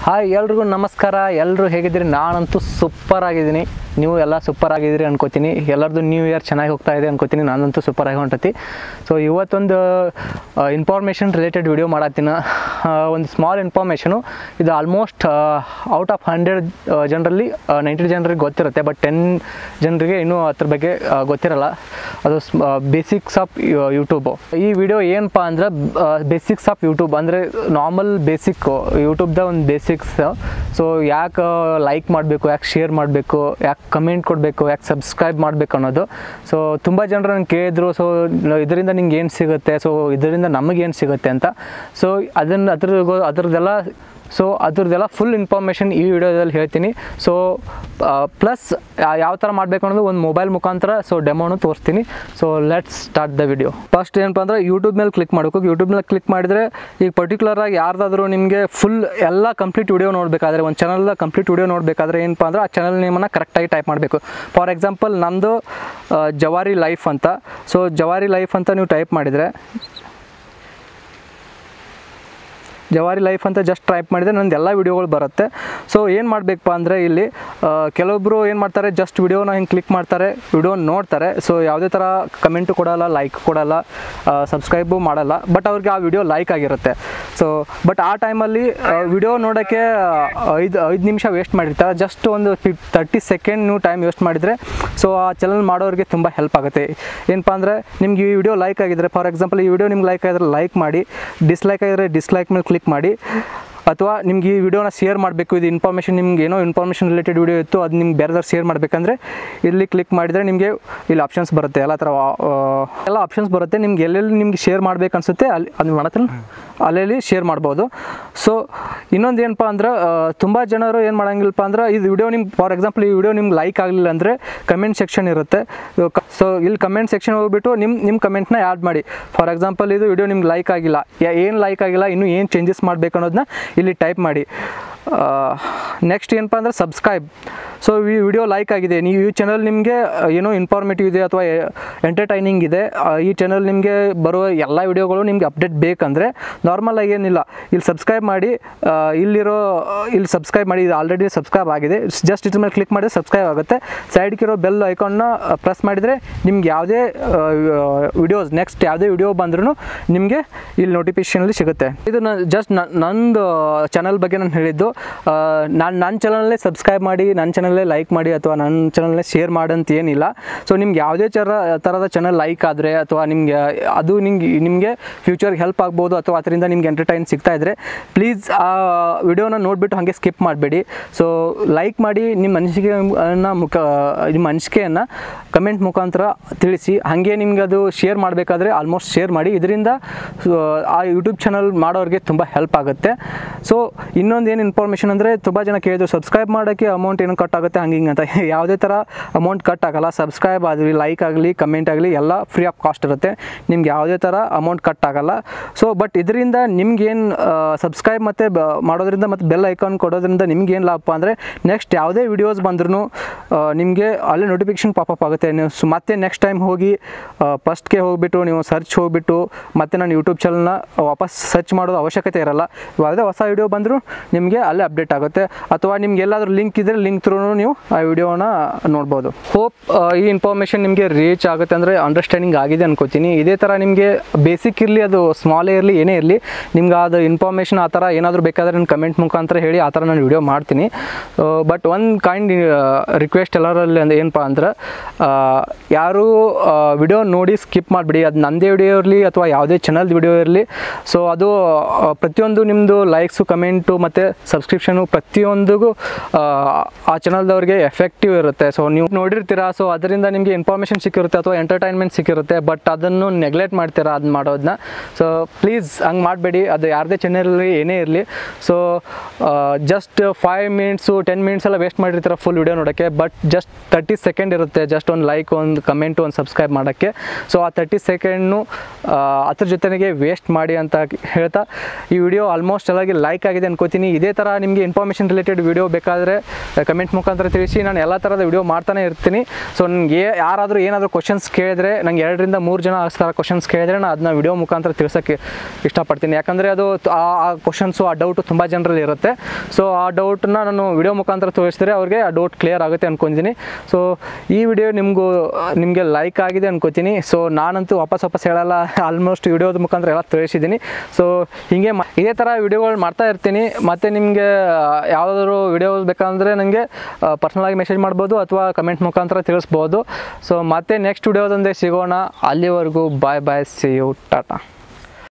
hi ಎಲ್ರಿಗೂ ನಮಸ್ಕಾರ ಎಲ್ಲರೂ ಹೇಗಿದ್ದೀರಿ ನಾನಂತೂ ಸೂಪರ್ ಆಗಿದ್ದೀನಿ ನೀವು ಎಲ್ಲ ಸೂಪರ್ ಆಗಿದ್ದೀರಿ ಅನ್ಕೋತೀನಿ ಎಲ್ಲರದ್ದು ನ್ಯೂ ಇಯರ್ ಚೆನ್ನಾಗಿ ಹೋಗ್ತಾ ಇದೆ ಅನ್ಕೋತೀನಿ ನಾನಂತೂ ಸೂಪರ್ ಆಗಿ ಹೊಂಟತಿ ಸೊ ಇವತ್ತೊಂದು ಇನ್ಫಾರ್ಮೇಷನ್ ರಿಲೇಟೆಡ್ ವಿಡಿಯೋ ಮಾಡತ್ತೀನ ಒಂದು ಸ್ಮಾಲ್ ಇನ್ಫಾರ್ಮೇಷನು ಇದು ಆಲ್ಮೋಸ್ಟ್ ಔಟ್ ಆಫ್ ಹಂಡ್ರೆಡ್ ಜನರಲ್ಲಿ ನೈಂಟಿ ಜನರಿಗೆ ಗೊತ್ತಿರುತ್ತೆ ಬಟ್ ಟೆನ್ ಜನರಿಗೆ ಇನ್ನೂ ಅದ್ರ ಬಗ್ಗೆ ಆ, ಗೊತ್ತಿರಲ್ಲ ಅದು ಬೇಸಿಕ್ಸ್ ಆಫ್ ಯೂಟ್ಯೂಬು ಈ ವಿಡಿಯೋ ಏನಪ್ಪ ಅಂದ್ರೆ ಬೇಸಿಕ್ಸ್ ಆಫ್ ಯೂಟ್ಯೂಬ್ ಅಂದರೆ ನಾರ್ಮಲ್ ಬೇಸಿಕ್ ಯೂಟ್ಯೂಬ್ದ ಒಂದು ಬೇಸಿಕ್ಸ್ ಸೊ ಯಾಕೆ ಲೈಕ್ ಮಾಡಬೇಕು ಯಾಕೆ ಶೇರ್ ಮಾಡಬೇಕು ಯಾಕೆ ಕಮೆಂಟ್ ಕೊಡಬೇಕು ಯಾಕೆ ಸಬ್ಸ್ಕ್ರೈಬ್ ಮಾಡಬೇಕು ಅನ್ನೋದು ಸೊ ತುಂಬ ಜನರು ನಂಗೆ ಕೇಳಿದ್ರು ಸೊ ಇದರಿಂದ ನಿಂಗೆ ಏನು ಸಿಗುತ್ತೆ ಸೊ ಇದರಿಂದ ನಮಗೇನು ಸಿಗುತ್ತೆ ಅಂತ ಸೊ ಅದನ್ನು ಅದ್ರ ಅದ್ರದ್ದೆಲ್ಲ ಸೊ ಅದ್ರದ್ದೆಲ್ಲ ಫುಲ್ ಇನ್ಫಾರ್ಮೇಷನ್ ಈ ವಿಡಿಯೋದಲ್ಲಿ ಹೇಳ್ತೀನಿ ಸೊ ಪ್ಲಸ್ ಯಾವ ಥರ ಮಾಡಬೇಕು ಅನ್ನೋದು ಒಂದು ಮೊಬೈಲ್ ಮುಖಾಂತರ ಸೊ ಡೆಮೋನು ತೋರಿಸ್ತೀನಿ so let's start the video first ಏನಪ್ಪ ಅಂದರೆ ಯೂಟ್ಯೂಬ್ ಮೇಲೆ ಕ್ಲಿಕ್ ಮಾಡಬೇಕು ಯೂಟ್ಯೂಬ್ ಮೇಲೆ ಕ್ಲಿಕ್ ಮಾಡಿದರೆ ಈಗ ಪರ್ಟಿಕ್ಯುಲರ್ ಆಗಿ ಯಾರ್ದಾದ್ರೂ ನಿಮಗೆ ಫುಲ್ ಎಲ್ಲ ಕಂಪ್ಲೀಟ್ ವಿಡಿಯೋ ನೋಡಬೇಕಾದ್ರೆ ಒಂದು ಚಾನಲ್ ಕಂಪ್ಲೀಟ್ ವಿಡಿಯೋ ನೋಡಬೇಕಾದ್ರೆ ಏನಪ್ಪ ಅಂದರೆ ಆ ಚಾನಲ್ ನೇಮನ್ನು ಕರೆಕ್ಟಾಗಿ ಟೈಪ್ ಮಾಡಬೇಕು ಫಾರ್ ಎಕ್ಸಾಂಪಲ್ ನಮ್ಮದು ಜವಾರಿ ಲೈಫ್ ಅಂತ ಸೊ ಜವಾರಿ ಲೈಫ್ ಅಂತ ನೀವು ಟೈಪ್ ಮಾಡಿದರೆ ಜವಾರಿ ಲೈಫ್ ಅಂತ ಜಸ್ಟ್ ಟೈಪ್ ಮಾಡಿದರೆ ನಂದು ಎಲ್ಲ ವೀಡಿಯೋಗಳು ಬರುತ್ತೆ ಸೊ ಏನು ಮಾಡಬೇಕಪ್ಪ ಅಂದರೆ ಇಲ್ಲಿ ಆ, ಕೆಲವೊಬ್ಬರು ಏನು ಮಾಡ್ತಾರೆ ಜಸ್ಟ್ ವಿಡಿಯೋನ ಹಿಂಗೆ ಕ್ಲಿಕ್ ಮಾಡ್ತಾರೆ ವಿಡಿಯೋ ನೋಡ್ತಾರೆ ಸೊ ಯಾವುದೇ ಥರ ಕಮೆಂಟು ಕೊಡಲ್ಲ ಲೈಕ್ ಕೊಡಲ್ಲ ಸಬ್ಸ್ಕ್ರೈಬು ಮಾಡಲ್ಲ ಬಟ್ ಅವ್ರಿಗೆ ಆ ವಿಡಿಯೋ ಲೈಕ್ ಆಗಿರುತ್ತೆ ಸೊ ಬಟ್ ಆ ಟೈಮಲ್ಲಿ ವಿಡಿಯೋ ನೋಡೋಕ್ಕೆ ಐದು ಐದು ನಿಮಿಷ ವೇಸ್ಟ್ ಮಾಡಿರ್ತಾರೆ ಜಸ್ಟ್ ಒಂದು ಫಿಫ್ ತರ್ಟಿ ಸೆಕೆಂಡ್ ನೀವು ಟೈಮ್ ವೇಸ್ಟ್ ಮಾಡಿದರೆ ಸೊ ಆ ಚಾನಲ್ ಮಾಡೋರಿಗೆ ತುಂಬ ಹೆಲ್ಪ್ ಆಗುತ್ತೆ ಏನಪ್ಪ ಅಂದರೆ ನಿಮ್ಗೆ ಈ ವಿಡಿಯೋ ಲೈಕ್ ಆಗಿದ್ರೆ ಫಾರ್ ಎಕ್ಸಾಂಪಲ್ ಈ ವಿಡಿಯೋ ನಿಮ್ಗೆ ಲೈಕ್ ಆಗಿದ್ರೆ ಲೈಕ್ ಮಾಡಿ ಡಿಸ್ಲೈಕ್ ಆಗಿದ್ರೆ ಡಿಸ್ಲೈಕ್ ಮೇಲೆ ಕ್ಲಿಕ್ ಮಾಡಿ ಅಥವಾ ನಿಮ್ಗೆ ಈ ವಿಡಿಯೋನ ಶೇರ್ ಮಾಡಬೇಕು ಇದು ಇನ್ಫಾರ್ಮೇಷನ್ ನಿಮ್ಗೆ ಏನೋ ಇನ್ಫಾರ್ಮೇಷನ್ ರಿಲೇಟೆಡ್ ವಿಡಿಯೋ ಇತ್ತು ಅದು ನಿಮ್ಗೆ ಬೇರೆದವ್ರು ಶೇರ್ ಮಾಡಬೇಕಂದ್ರೆ ಇಲ್ಲಿ ಕ್ಲಿಕ್ ಮಾಡಿದರೆ ನಿಮಗೆ ಇಲ್ಲಿ ಆಪ್ಷನ್ಸ್ ಬರುತ್ತೆ ಎಲ್ಲ ಥರ ಆ, ಎಲ್ಲ ಆಪ್ಷನ್ಸ್ ಬರುತ್ತೆ ನಿಮ್ಗೆ ಎಲ್ಲೆಲ್ಲಿ ನಿಮ್ಗೆ ಶೇರ್ ಮಾಡ್ಬೇಕು ಅನ್ಸುತ್ತೆ ಅಲ್ಲಿ ಅದು ಮಾಡತ್ತಲ್ಲ ಅಲ್ಲೆಲ್ಲಿ ಶೇರ್ ಮಾಡ್ಬೋದು ಸೊ ಇನ್ನೊಂದು ಏನಪ್ಪ ಅಂದ್ರೆ ತುಂಬ ಜನರು ಏನು ಮಾಡಂಗಿಲ್ಲಪ್ಪ ಅಂದ್ರೆ ಇದು ವಿಡಿಯೋ ನಿಮ್ಗೆ ಫಾರ್ ಎಕ್ಸಾಂಪಲ್ ಈ ವಿಡಿಯೋ ನಿಮ್ಗೆ ಲೈಕ್ ಆಗಲಿಲ್ಲ ಅಂದರೆ ಕಮೆಂಟ್ ಸೆಕ್ಷನ್ ಇರುತ್ತೆ ಸೊ ಇಲ್ಲಿ ಕಮೆಂಟ್ ಸೆಕ್ಷನ್ ಹೋಗ್ಬಿಟ್ಟು ನಿಮ್ಮ ನಿಮ್ಮ ಕಮೆಂಟ್ನ ಆ್ಯಡ್ ಮಾಡಿ ಫಾರ್ ಎಕ್ಸಾಂಪಲ್ ಇದು ವಿಡಿಯೋ ನಿಮ್ಗೆ ಲೈಕ್ ಆಗಿಲ್ಲ ಏನು ಲೈಕ್ ಆಗಿಲ್ಲ ಇನ್ನೂ ಏನು ಚೇಂಜಸ್ ಮಾಡಬೇಕು ಅನ್ನೋದನ್ನ ಇಲ್ಲಿ ಟೈಪ್ ಮಾಡಿ ನೆಕ್ಸ್ಟ್ ಏನಪ್ಪ ಅಂದರೆ ಸಬ್ಸ್ಕ್ರೈಬ್ ಸೊ ಈ ವಿಡಿಯೋ ಲೈಕ್ ಆಗಿದೆ ನೀವು ಈ ಚಾನಲ್ ನಿಮಗೆ ಏನೋ ಇನ್ಫಾರ್ಮೇಟಿವ್ ಇದೆ ಅಥವಾ ಎಂಟರ್ಟೈನಿಂಗ್ ಇದೆ ಆ, ಈ ಚಾನಲ್ ನಿಮಗೆ ಬರುವ ಎಲ್ಲ ವಿಡಿಯೋಗಳು ನಿಮಗೆ ಅಪ್ಡೇಟ್ ಬೇಕಂದರೆ ನಾರ್ಮಲ್ ಆಗಿ ಏನಿಲ್ಲ ಇಲ್ಲಿ ಸಬ್ಸ್ಕ್ರೈಬ್ ಮಾಡಿ ಆ, ಇಲ್ಲಿರೋ ಇಲ್ಲಿ ಸಬ್ಸ್ಕ್ರೈಬ್ ಮಾಡಿ ಇದು ಆಲ್ರೆಡಿ ಸಬ್ಸ್ಕ್ರೈಬ್ ಆಗಿದೆ ಜಸ್ಟ್ ಇದ್ರ ಮೇಲೆ ಕ್ಲಿಕ್ ಮಾಡಿದ್ರೆ ಸಬ್ಸ್ಕ್ರೈಬ್ ಆಗುತ್ತೆ ಸೈಡ್ಗಿರೋ ಬೆಲ್ ಐಕಾನ್ನ ಪ್ರೆಸ್ ಮಾಡಿದರೆ ನಿಮ್ಗೆ ಯಾವುದೇ ವಿಡಿಯೋಸ್ ನೆಕ್ಸ್ಟ್ ಯಾವುದೇ ವಿಡಿಯೋ ಬಂದ್ರೂ ನಿಮಗೆ ಇಲ್ಲಿ ನೋಟಿಫಿಕೇಷನಲ್ಲಿ ಸಿಗುತ್ತೆ ಇದು ನಾನು ಜಸ್ಟ್ ನಂದು ಚಾನಲ್ ಬಗ್ಗೆ ನಾನು ಹೇಳಿದ್ದು ನಾನು ನನ್ನ ಚಾನಲಲ್ಲೇ ಸಬ್ಸ್ಕ್ರೈಬ್ ಮಾಡಿ ನನ್ನ ಚಾನಲ್ಲೇ ಲೈಕ್ ಮಾಡಿ ಅಥವಾ ನನ್ನ ಚಾನಲ್ನೇ ಶೇರ್ ಮಾಡಂತ ಏನಿಲ್ಲ ಸೊ ನಿಮ್ಗೆ ಯಾವುದೇ ಥರ ಥರದ ಚಾನಲ್ ಲೈಕ್ ಆದರೆ ಅಥವಾ ನಿಮಗೆ ಅದು ನಿಮ್ಗೆ ನಿಮಗೆ ಫ್ಯೂಚರ್ಗೆ ಹೆಲ್ಪ್ ಆಗ್ಬೋದು ಅಥವಾ ಅದರಿಂದ ನಿಮ್ಗೆ ಎಂಟರ್ಟೈನ್ ಸಿಗ್ತಾ ಇದ್ದರೆ ಪ್ಲೀಸ್ ಆ ವಿಡಿಯೋನ ನೋಡಿಬಿಟ್ಟು ಹಾಗೆ ಸ್ಕಿಪ್ ಮಾಡಬೇಡಿ ಸೊ ಲೈಕ್ ಮಾಡಿ ನಿಮ್ಮ ಅನಿಸಿಕೆಯನ್ನು ಮುಖ ನಿಮ್ಮ ಅನಿಸಿಕೆಯನ್ನು ಕಮೆಂಟ್ ಮುಖಾಂತರ ತಿಳಿಸಿ ಹಾಗೆ ನಿಮ್ಗೆ ಅದು ಶೇರ್ ಮಾಡಬೇಕಾದ್ರೆ ಆಲ್ಮೋಸ್ಟ್ ಶೇರ್ ಮಾಡಿ ಇದರಿಂದ ಆ ಯೂಟ್ಯೂಬ್ ಚಾನಲ್ ಮಾಡೋರಿಗೆ ತುಂಬ ಹೆಲ್ಪ್ ಆಗುತ್ತೆ ಸೊ ಇನ್ನೊಂದು ಏನು ಇನ್ಫಾರ್ಮೇಷನ್ ಅಂದರೆ ತುಂಬ ಜನ ಕೇಳಿದ್ರು ಸಬ್ಸ್ಕ್ರೈಬ್ ಮಾಡೋಕ್ಕೆ ಅಮೌಂಟ್ ಏನು ಕಟ್ ಆಗುತ್ತೆ ಹಂಗೆ ಹಿಂಗೆ ಅಂತ ಯಾವುದೇ ಥರ ಅಮೌಂಟ್ ಕಟ್ ಆಗಲ್ಲ ಸಬ್ಸ್ಕ್ರೈಬ್ ಆಗಲಿ ಲೈಕ್ ಆಗಲಿ ಕಮೆಂಟ್ ಆಗಲಿ ಎಲ್ಲ ಫ್ರೀ ಆಫ್ ಕಾಸ್ಟ್ ಇರುತ್ತೆ ನಿಮ್ಗೆ ಯಾವುದೇ ಥರ ಅಮೌಂಟ್ ಕಟ್ ಆಗಲ್ಲ ಸೊ ಬಟ್ ಇದರಿಂದ ನಿಮ್ಗೇನು ಸಬ್ಸ್ಕ್ರೈಬ್ ಮತ್ತು ಮಾಡೋದ್ರಿಂದ ಮತ್ತು ಬೆಲ್ ಐಕಾನ್ ಕೊಡೋದ್ರಿಂದ ನಿಮ್ಗೇನು ಲಾಭ ಅಂದರೆ ನೆಕ್ಸ್ಟ್ ಯಾವುದೇ ವಿಡಿಯೋಸ್ ಬಂದ್ರೂ ನಿಮಗೆ ಅಲ್ಲೇ ನೋಟಿಫಿಕೇಶನ್ ಪಾಪಪ್ ಆಗುತ್ತೆ ನೀವು ಸ್- ಮತ್ತೆ ನೆಕ್ಸ್ಟ್ ಟೈಮ್ ಹೋಗಿ ಫಸ್ಟ್ಗೆ ಹೋಗಿಬಿಟ್ಟು ನೀವು ಸರ್ಚ್ ಹೋಗಿಬಿಟ್ಟು ಮತ್ತೆ ನಾನು ಯೂಟ್ಯೂಬ್ ಚಾನಲ್ನ ವಾಪಸ್ ಸರ್ಚ್ ಮಾಡೋದು ಅವಶ್ಯಕತೆ ಇರಲ್ಲ ಯಾವುದೇ ಹೊಸ ವಿಡಿಯೋ ಬಂದರೂ ನಿಮಗೆ ಅಲ್ಲೇ ಅಪ್ಡೇಟ್ ಆಗುತ್ತೆ ಅಥವಾ ನಿಮ್ಗೆ ಎಲ್ಲಾದರೂ ಲಿಂಕ್ ಇದ್ದರೆ ಲಿಂಕ್ ಥ್ರೂ ನೀವು ಆ ವಿಡಿಯೋನ ನೋಡ್ಬೋದು ಹೋಪ್ ಈ ಇನ್ಫಾರ್ಮೇಷನ್ ನಿಮಗೆ ರೀಚ್ ಆಗುತ್ತೆ ಅಂದರೆ ಅಂಡರ್ಸ್ಟ್ಯಾಂಡಿಂಗ್ ಆಗಿದೆ ಅನ್ಕೋತೀನಿ ಇದೇ ಥರ ನಿಮಗೆ ಬೇಸಿಕ್ ಇರಲಿ ಅದು ಸ್ಮಾಲೇ ಇರಲಿ ಏನೇ ಇರಲಿ ನಿಮ್ಗೆ ಅದು ಇನ್ಫಾರ್ಮೇಷನ್ ಆ ಥರ ಏನಾದರೂ ಬೇಕಾದರೆ ನಾನು ಕಮೆಂಟ್ ಮುಖಾಂತರ ಹೇಳಿ ಆ ಥರ ನಾನು ವಿಡಿಯೋ ಮಾಡ್ತೀನಿ ಬಟ್ ಒಂದು ಕೈಂಡ್ ರಿಕ್ವೆಸ್ಟ್ ಎಲ್ಲರಲ್ಲಿ ಅಂದ್ರೆ ಏನಪ್ಪ ಅಂದ್ರೆ ಆ, ಯಾರು ವಿಡಿಯೋ ನೋಡಿ ಸ್ಕಿಪ್ ಮಾಡಿಬಿಡಿ ಅದು ನನ್ನದೇ ವಿಡಿಯೋ ಇರಲಿ ಅಥವಾ ಯಾವುದೇ ಚಾನಲ್ದು ವಿಡಿಯೋ ಇರಲಿ ಸೊ ಅದು ಆ, ಪ್ರತಿಯೊಂದು ನಿಮ್ಮದು ಲೈಕ್ಸು ಕಮೆಂಟು ಮತ್ತು ಸಬ್ಸ್ಕ್ರಿಪ್ಷನು ಪ್ರತಿಯೊಂದಿಗೂ ಆ, ಆ ಚಾನಲ್ದವ್ರಿಗೆ ಎಫೆಕ್ಟಿವ್ ಇರುತ್ತೆ ಸೊ ನೀವು ನೋಡಿರ್ತೀರಾ ಸೊ ಅದರಿಂದ ನಿಮಗೆ ಇನ್ಫಾರ್ಮೇಷನ್ ಸಿಕ್ಕಿರುತ್ತೆ ಅಥವಾ ಎಂಟರ್ಟೈನ್ಮೆಂಟ್ ಸಿಕ್ಕಿರುತ್ತೆ ಬಟ್ ಅದನ್ನು ನೆಗ್ಲೆಕ್ಟ್ ಮಾಡ್ತೀರಾ ಅದನ್ನ ಮಾಡೋದನ್ನ ಸೊ ಪ್ಲೀಸ್ ಹಂಗೆ ಮಾಡಬೇಡಿ ಅದು ಯಾರದೇ ಚಾನಲಲ್ಲಿ ಏನೇ ಇರಲಿ so just five minutes ten minutes ಎಲ್ಲ ವೇಸ್ಟ್ ಮಾಡಿರ್ತೀರ ಫುಲ್ ವಿಡಿಯೋ ನೋಡೋಕ್ಕೆ ಬಟ್ ಜಸ್ಟ್ ತರ್ಟಿ ಸೆಕೆಂಡ್ ಇರುತ್ತೆ ಜಸ್ಟ್ ಒಂದು ಲೈಕ್ ಒಂದು ಕಮೆಂಟು ಒಂದು ಸಬ್ಸ್ಕ್ರೈಬ್ ಮಾಡೋಕ್ಕೆ ಸೊ ಆ ತರ್ಟಿ ಸೆಕೆಂಡ್ನು ಅದ್ರ ಜೊತೆಗೆ ವೇಸ್ಟ್ ಮಾಡಿ ಅಂತ ಹೇಳ್ತಾ ಈ ವಿಡಿಯೋ ಆಲ್ಮೋಸ್ಟ್ ಎಲ್ಲಾಗಿ ಲೈಕ್ ಆಗಿದೆ ಅನ್ಕೋತೀನಿ ಇದೇ ಥರ ನಿಮಗೆ ಇನ್ಫಾರ್ಮೇಷನ್ ರಿಲೇಟೆಡ್ ವಿಡಿಯೋ ಬೇಕಾದರೆ ಕಮೆಂಟ್ ಮುಖಾಂತರ ತಿಳಿಸಿ ನಾನು ಎಲ್ಲ ಥರದ ವಿಡಿಯೋ ಮಾಡ್ತಾನೆ ಇರ್ತೀನಿ ಸೊ ನನಗೆ ಯಾರಾದರೂ ಏನಾದರೂ ಕ್ವಶನ್ಸ್ ಕೇಳಿದ್ರೆ ನಂಗೆ ಎರಡರಿಂದ ಮೂರು ಜನ ಆ ಥರ ಕ್ವಶನ್ಸ್ ಕೇಳಿದ್ರೆ ನಾನು ಅದನ್ನ ವಿಡಿಯೋ ಮುಖಾಂತರ ತಿಳ್ಸೋಕ್ಕೆ ಇಷ್ಟಪಡ್ತೀನಿ ಯಾಕಂದರೆ ಅದು ತ- ಆ ಕ್ವಶನ್ಸು ಆ ಡೌಟು ತುಂಬ ಜನರಲ್ಲಿ ಇರುತ್ತೆ ಇರುತ್ತೆ ಸೊ ಆ ಡೌಟನ್ನ ನಾನು ವಿಡಿಯೋ ಮುಖಾಂತರ ತೋರಿಸಿದ್ರೆ ಅವ್ರಿಗೆ ಆ ಡೌಟ್ ಕ್ಲಿಯರ್ ಆಗುತ್ತೆ ಅನ್ಕೊತೀನಿ ಸೊ ಈ ವಿಡಿಯೋ ನಿಮಗೂ ನಿಮಗೆ ಲೈಕ್ ಆಗಿದೆ ಅನ್ಕೋತೀನಿ ಸೊ ನಾನಂತೂ ವಾಪಸ್ ವಾಪಸ್ ಹೇಳಲ್ಲ ಆಲ್ಮೋಸ್ಟ್ ವಿಡಿಯೋದ ಮುಖಾಂತರ ಎಲ್ಲ ತೋರಿಸಿದ್ದೀನಿ ಸೊ ಹೀಗೆ ಮಾ- ಇದೇ ಥರ ವಿಡಿಯೋಗಳು ಮಾಡ್ತಾ ಇರ್ತೀನಿ ಮತ್ತು ನಿಮಗೆ ಯಾವುದಾದ್ರು ವಿಡಿಯೋಸ್ ಬೇಕಂದರೆ ನನಗೆ ಪರ್ಸ್ನಲಾಗಿ ಮೆಸೇಜ್ ಮಾಡ್ಬೋದು ಅಥವಾ ಕಮೆಂಟ್ ಮುಖಾಂತರ ತಿಳಿಸ್ಬೋದು ಸೊ ಮತ್ತೆ ನೆಕ್ಸ್ಟ್ ವಿಡಿಯೋದೊಂದೇ ಸಿಗೋಣ ಅಲ್ಲಿವರೆಗೂ bye bye see you Tata